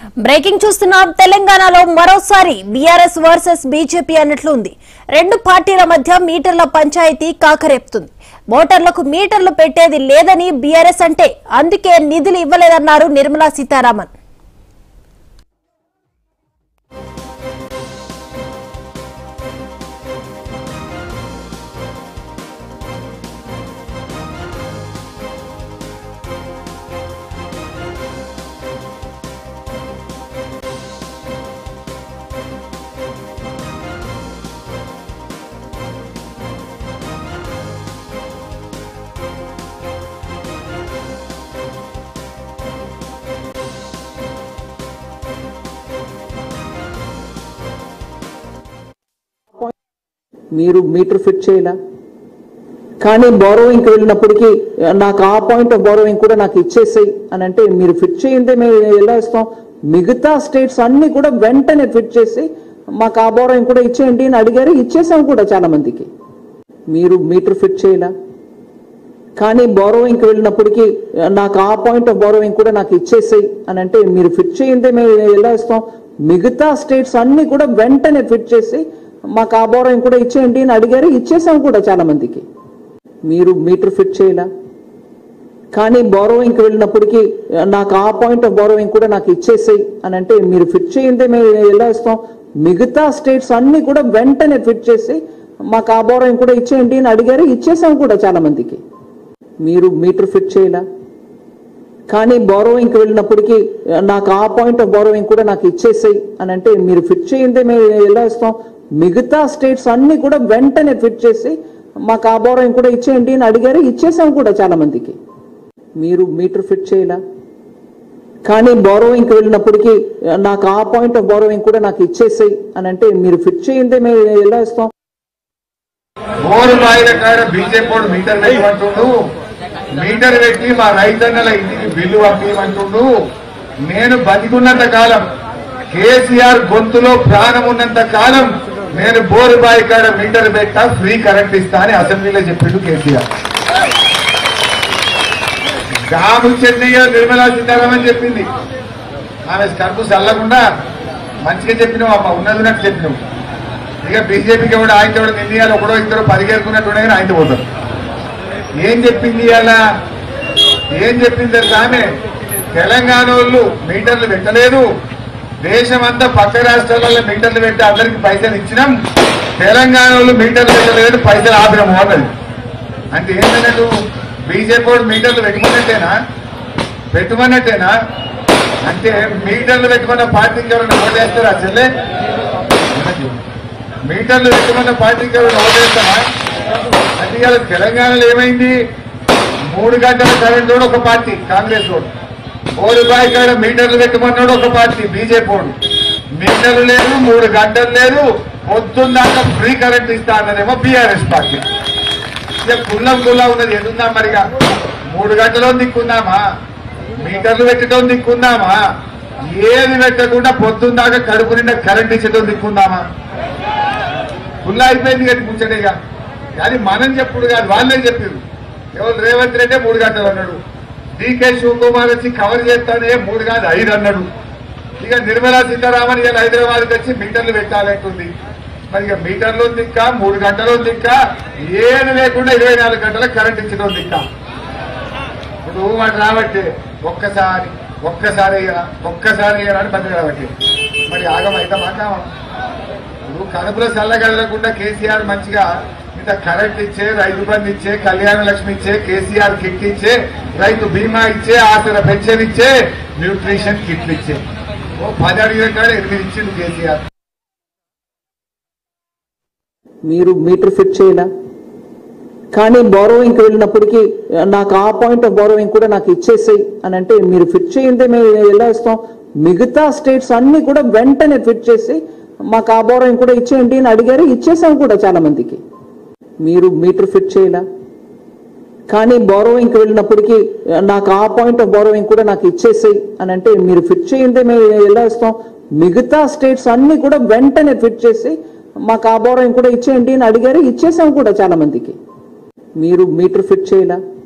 breaking చూస్తున్నాం తెలంగాణలో మరోసారి బీఆర్ఎస్ వర్సెస్ బీజేపీ అన్నట్లు ఉంది రెండు పార్టీల మధ్య మీటర్ల పంచాయతీ కాకరేపుతుంది మోటార్లకు మీటర్లు పెట్టేది లేదని బీఆర్ఎస్ అంటే అందుకే నిధులు ఇవ్వలేదన్నారు నిర్మలా సీతారామన్ మీరు మీటర్ ఫిట్ చేయలా కానీ బారోయింగ్కి వెళ్ళినప్పటికీ నాకు ఆ పాయింట్ ఆఫ్ బారోయింగ్ కూడా నాకు ఇచ్చేసాయి అని అంటే మీరు ఫిట్ చేయండి మేము ఎలా ఇస్తాం మిగతా స్టేట్స్ అన్ని కూడా వెంటనే ఫిట్ చేసి మాకు ఆ బారోయింగ్ కూడా ఇచ్చేయండి అని అడిగారు ఇచ్చేసాం కూడా చాలా మందికి మీరు మీటర్ ఫిట్ చేయలా కానీ బారోయింగ్కి వెళ్ళినప్పటికీ నాకు ఆ పాయింట్ ఆఫ్ బారోయింగ్ కూడా నాకు ఇచ్చేసాయి అని అంటే మీరు ఫిట్ చేయండి మేము ఎలా ఇస్తాం మిగతా స్టేట్స్ అన్ని కూడా వెంటనే ఫిట్ చేసి మాకు ఆ బారోయింగ్ కూడా ఇచ్చేయండి అని అడిగారు ఇచ్చేసాం కూడా చాలా మందికి మీరు మీటర్ ఫిట్ చేయలా కానీ బారోయింగ్కి వెళ్ళినప్పటికీ నాకు ఆ పాయింట్ ఆఫ్ బారోయింగ్ కూడా నాకు ఇచ్చేసాయి అని అంటే మీరు ఫిట్ చేయండి మేము ఎలా ఇస్తాం మిగతా స్టేట్స్ అన్ని కూడా వెంటనే ఫిట్ చేసి మాకు ఆ బారోయింగ్ కూడా ఇచ్చేయండి అని అడిగారు ఇచ్చేసాం కూడా చాలా మందికి మీరు మీటర్ ఫిట్ చేయలా కానీ బారోయింగ్కి వెళ్ళినప్పటికీ నాకు ఆ పాయింట్ ఆఫ్ బారోయింగ్ కూడా నాకు ఇచ్చేసాయి అని అంటే మీరు ఫిట్ చేయండి మేము ఎలా ఇస్తాం మిగతా స్టేట్స్ అన్ని కూడా వెంటనే ఫిట్ చేసి మాకు ఆ బారోయింగ్ కూడా ఇచ్చేయండి అని అడిగారు ఇచ్చేసాం కూడా చాలా మందికి మీరు మీటర్ ఫిట్ చేయలా కానీ బారోయింగ్కి వెళ్ళినప్పటికీ నాకు ఆ పాయింట్ ఆఫ్ బారోయింగ్ కూడా నాకు ఇచ్చేసాయి అని అంటే మీరు ఫిట్ చేయండి మేము ఎలా ఇస్తాం మూడు బాయిల కాడ బీజేపీ వాడు మీటర్ పెట్టమంటుండు మీటర్ పెట్టి మా రైతన్నల ఇంటికి బిల్లు పంపించమంటుండు నేను బతికున్నంత కాలం కేసీఆర్ గొంతులో ప్రాణం ఉన్నంత కాలం నేను బోరు బాయి కాడ మీటర్ పెట్టా ఫ్రీ కరెంట్ ఇస్తా అని అసెంబ్లీలో చెప్పిండు కేసీఆర్ గాము చెన్నయ్య నిర్మలా సీతారామన్ చెప్పింది ఆమె కడుపు చల్లకుండా మంచిగా చెప్పినావు అమ్మ ఉన్నది ఉన్నట్టు చెప్పినావు ఇక బీజేపీకి కూడా ఆయన కూడా నిర్ణయాలు ఒకడో ఇద్దరు పరిగెడుకున్నట్టునే కానీ ఆయన పోతారు ఏం చెప్పింది అలా ఏం చెప్పింది తెలుసా ఆమె తెలంగాణ వాళ్ళు మీటర్లు పెట్టలేదు దేశమంతా పక్క రాష్ట్రాలలో మీటర్లు పెట్టి అందరికి పైసలు ఇచ్చినాం తెలంగాణ వాళ్ళు మీటర్లు పెట్టలేదు పైసలు ఆపినాము అన్నది అంటే ఏంటన్నట్టు బీజేపీ వాడు మీటర్లు పెట్టుకున్నట్టేనా పెట్టుకున్నట్టేనా అంటే మీటర్లు పెట్టుకున్న పార్టీకి ఎవరైనా ఓటేస్తారా చెల్లె మీటర్లు పెట్టుకున్న పార్టీకి ఎవరైనా ఓటేస్తామా అంటే ఇవాళ తెలంగాణలో ఏమైంది మూడు గంటల కరెంట్ ఒక పార్టీ కాంగ్రెస్ వాడు ఓ రూపాయి కాడ మీటర్లు పెట్టుకున్నాడు ఒక పార్టీ బీజేపీ వాడు మీటర్లు లేదు మూడు గంటలు లేదు పొద్దున్నాక ఫ్రీ కరెంట్ ఇస్తా అన్నదేమో బీఆర్ఎస్ పార్టీ ఇక కుల్లం కుల్లా ఉన్నది ఎదుందా మరిగా మూడు గంటలో దిక్కుందామా మీటర్లు పెట్టడం దిక్కుందామా ఏది పెట్టకుండా పొద్దున్నాక కడుపు నిండా కరెంట్ ఇచ్చడం దిక్కుందామా ఫుల్ అయిపోయింది కదా కూర్చోనేగా కానీ మనం చెప్పుడు కాదు వాళ్ళే చెప్పారు ఎవరు రేవంత్ రెడ్డి మూడు గంటలు అన్నాడు డీకే శివకుమార్ వచ్చి కవర్ చేస్తానే మూడు కాదు ఐదు అన్నాడు ఇక నిర్మలా సీతారామన్ ఇవాళ హైదరాబాద్కి వచ్చి మీటర్లు పెట్టాలంటుంది మరి ఇక మీటర్లో దిక్క మూడు గంటలో దిక్క ఏది లేకుండా ఇరవై నాలుగు గంటల కరెంట్ ఇచ్చడం దిక్క ఇప్పుడు వాడు రాబట్టే ఒక్కసారి ఒక్కసారి అయ్యారా ఒక్కసారి అయ్యారా అని పని రాబట్టి మరి ఆగమైతే మాకామా ఇప్పుడు కడుపులో చల్లగలకుండా కేసీఆర్ మంచిగా ఇంత కరెంట్ ఇచ్చే రైతు బంధు ఇచ్చే కళ్యాణ లక్ష్మి ఇచ్చే కేసీఆర్ కిట్ ఇచ్చే రైతు బీమా ఇచ్చే ఆసర పెన్షన్ ఇచ్చే న్యూట్రిషన్ కిట్లు ఇచ్చే ఓ పది అడిగిన కాడ ఎనిమిది ఇచ్చింది కేసీఆర్ మీరు మీటర్ ఫిట్ చేయలా కానీ బారోయింగ్కి వెళ్ళినప్పటికీ నాకు ఆ పాయింట్ ఆఫ్ బారోయింగ్ కూడా నాకు ఇచ్చేసాయి అని అంటే మీరు ఫిట్ చేయండి మేము ఎలా ఇస్తాం మిగతా స్టేట్స్ అన్ని కూడా వెంటనే ఫిట్ చేసి మాకు ఆ బారోయింగ్ కూడా ఇచ్చేయండి అని అడిగారు ఇచ్చేసాం కూడా చాలా మందికి మీరు మీటర్ ఫిట్ చేయలా కానీ బారోయింగ్కి వెళ్ళినప్పటికీ నాకు ఆ పాయింట్ ఆఫ్ బారోయింగ్ కూడా నాకు ఇచ్చేసాయి అని అంటే మీరు ఫిట్ చేయండి మేము ఎలా ఇస్తాం మిగతా స్టేట్స్ అన్ని కూడా వెంటనే ఫిట్ చేసి మాకు ఆ బారోయింగ్ కూడా ఇచ్చేయండి అని అడిగారు ఇచ్చేసాం కూడా చాలా మందికి మీరు మీటర్ ఫిట్ చేయలా